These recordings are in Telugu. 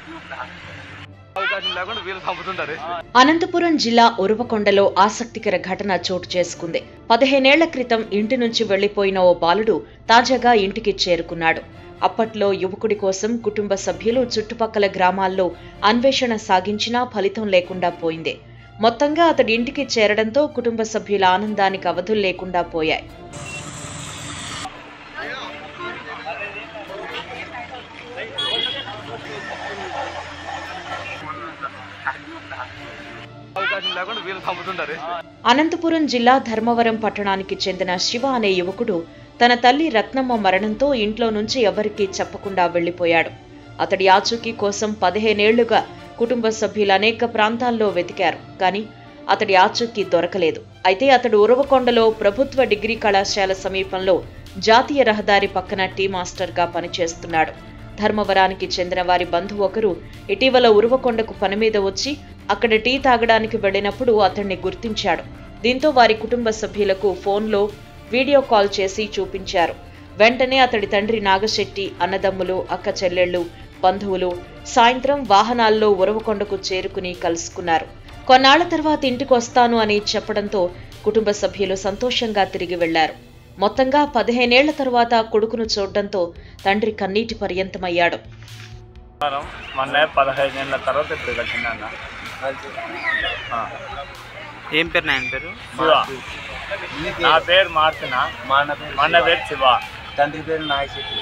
అవకాశం లేకుండా వీళ్ళు చంపుతుంటారు అనంతపురం జిల్లా ఉరవకొండలో ఆసక్తికర ఘటన చోటు చేసుకుంది పదిహేనేళ్ల క్రితం ఇంటి నుంచి వెళ్లిపోయిన ఓ బాలుడు తాజాగా ఇంటికి చేరుకున్నాడు అప్పట్లో యువకుడి కోసం కుటుంబ సభ్యులు చుట్టుపక్కల గ్రామాల్లో అన్వేషణ సాగించినా ఫలితం లేకుండా పోయింది మొత్తంగా అతడి ఇంటికి చేరడంతో కుటుంబ సభ్యుల ఆనందానికి అవధులు లేకుండా పోయాయి అవకాశం లేకుండా వీళ్ళు చంపుతుంటారు అనంతపురం జిల్లా ధర్మవరం పట్టణానికి చెందిన శివ అనే యువకుడు తన తల్లి రత్నమ్మ మరణంతో ఇంట్లో నుంచి ఎవరికీ చెప్పకుండా వెళ్లిపోయాడు అతడి ఆచూకీ కోసం పదిహేనేళ్లుగా కుటుంబ సభ్యులు అనేక ప్రాంతాల్లో వెతికారు కానీ అతడి ఆచూకీ దొరకలేదు అయితే అతడు ఉరవకొండలో ప్రభుత్వ డిగ్రీ కళాశాల సమీపంలో జాతీయ రహదారి పక్కన టీ మాస్టర్గా పనిచేస్తున్నాడు ధర్మవరానికి చెందిన వారి బంధువు ఒకరు ఇటీవల ఉరవకొండకు పని మీద వచ్చి అక్కడ టీ తాగడానికి వెళ్ళినప్పుడు అతన్ని గుర్తించాడు దీంతో వారి కుటుంబ సభ్యులకు ఫోన్లో వీడియో కాల్ చేసి చూపించారు వెంటనే అతడి తండ్రి నాగశెట్టి అన్నదమ్ములు అక్క చెల్లెళ్ళు బంధువులు సాయంత్రం వాహనాల్లో ఉరవకొండకు చేరుకుని కలుసుకున్నారు కొన్నాళ్ల తర్వాత ఇంటికి వస్తాను అని చెప్పడంతో కుటుంబ సభ్యులు సంతోషంగా తిరిగి వెళ్లారు మొత్తంగా పదిహేనేళ్ల తరువాత కొడుకును చూడడంతో తండ్రి కన్నీటి పర్యంతమయ్యాడు వారం మొన్న పదహైదు ఏళ్ళ తర్వాత ఇప్పుడు కట్టినా ఏం పేరు నాయన పేరు శివ నా పేరు మార్చిన మా అన్న పేరు మన పేరు శివ తండ్రి పేరు నాగశెట్టి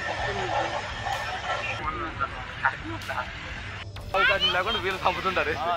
అవకాశం లేకుండా వీళ్ళు చంపుతుంటారు